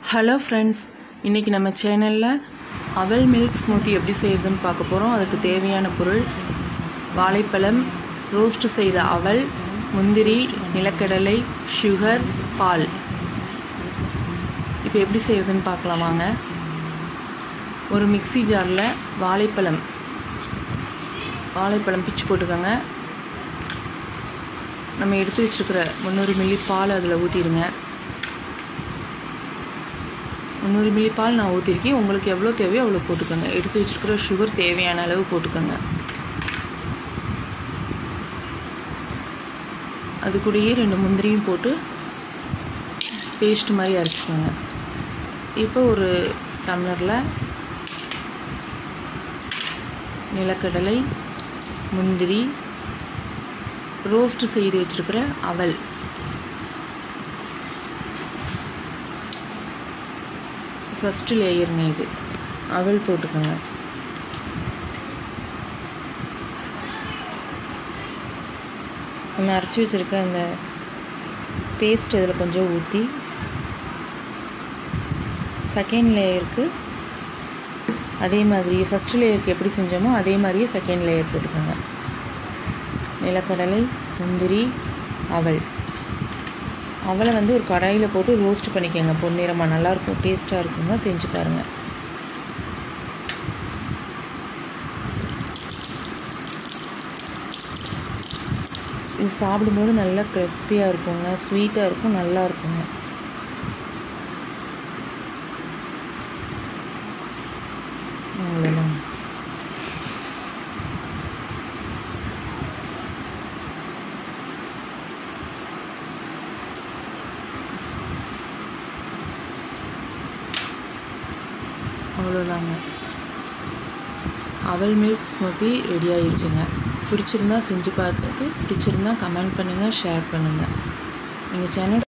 hello friends இன்றைக்கி நம்ம சேனலில் அவல் மில்க் ஸ்மூத்தி எப்படி செய்யுதுன்னு பார்க்க போகிறோம் அதுக்கு தேவையான பொருள் வாழைப்பழம் ரோஸ்ட் செய்த அவல் முந்திரி நிலக்கடலை சுகர் பால் இப்போ எப்படி செய்யுதுன்னு பார்க்கலாம் வாங்க ஒரு மிக்ஸி ஜாரில் வாழைப்பழம் வாழைப்பழம் பிச்சு போட்டுக்கோங்க நம்ம எடுத்து வச்சுருக்கிற முந்நூறு மில்லி பால் அதில் ஊற்றிடுங்க முந்நூறு மில்லி பால் நான் ஊற்றிருக்கேன் உங்களுக்கு எவ்வளோ தேவையோ அவ்வளோ போட்டுக்கோங்க எடுத்து வச்சுருக்கிற சுகர் தேவையான அளவு போட்டுக்கோங்க அது கூடயே ரெண்டு முந்திரியும் போட்டு பேஸ்ட் மாதிரி அரைச்சிக்கோங்க இப்போ ஒரு டம்ளரில் நிலக்கடலை முந்திரி ரோஸ்ட் செய்து வச்சுருக்கிற அவல் ஃபஸ்ட்டு லேயருங்க இது அவல் போட்டுக்கோங்க நம்ம அரைச்சி வச்சுருக்க அந்த பேஸ்ட் இதில் கொஞ்சம் ஊற்றி செகண்ட் லேயருக்கு அதே மாதிரி ஃபஸ்ட்டு லேயருக்கு எப்படி செஞ்சோமோ அதே மாதிரியே செகண்ட் லேயர் போட்டுக்கோங்க நிலக்கடலை முந்திரி அவல் அவளை வந்து ஒரு கடாயில் போட்டு ரோஸ்ட் பண்ணிக்கோங்க பொன்னிறமாக நல்லாயிருக்கும் டேஸ்ட்டாக இருக்குங்க செஞ்சு பாருங்கள் இது சாப்பிடும்போது நல்லா கிறிஸ்பியாக இருக்குங்க ஸ்வீட்டாக இருக்கும் நல்லா இருக்குங்க அவ்வளோதான் அவ்வளோதாங்க அவல் மில்க் ஸ்மூத்தி ரெடி ஆயிடுச்சுங்க பிடிச்சிருந்தா செஞ்சு பார்த்துட்டு பிடிச்சிருந்தா கமெண்ட் பண்ணுங்கள் ஷேர் பண்ணுங்கள் எங்கள் சேனல்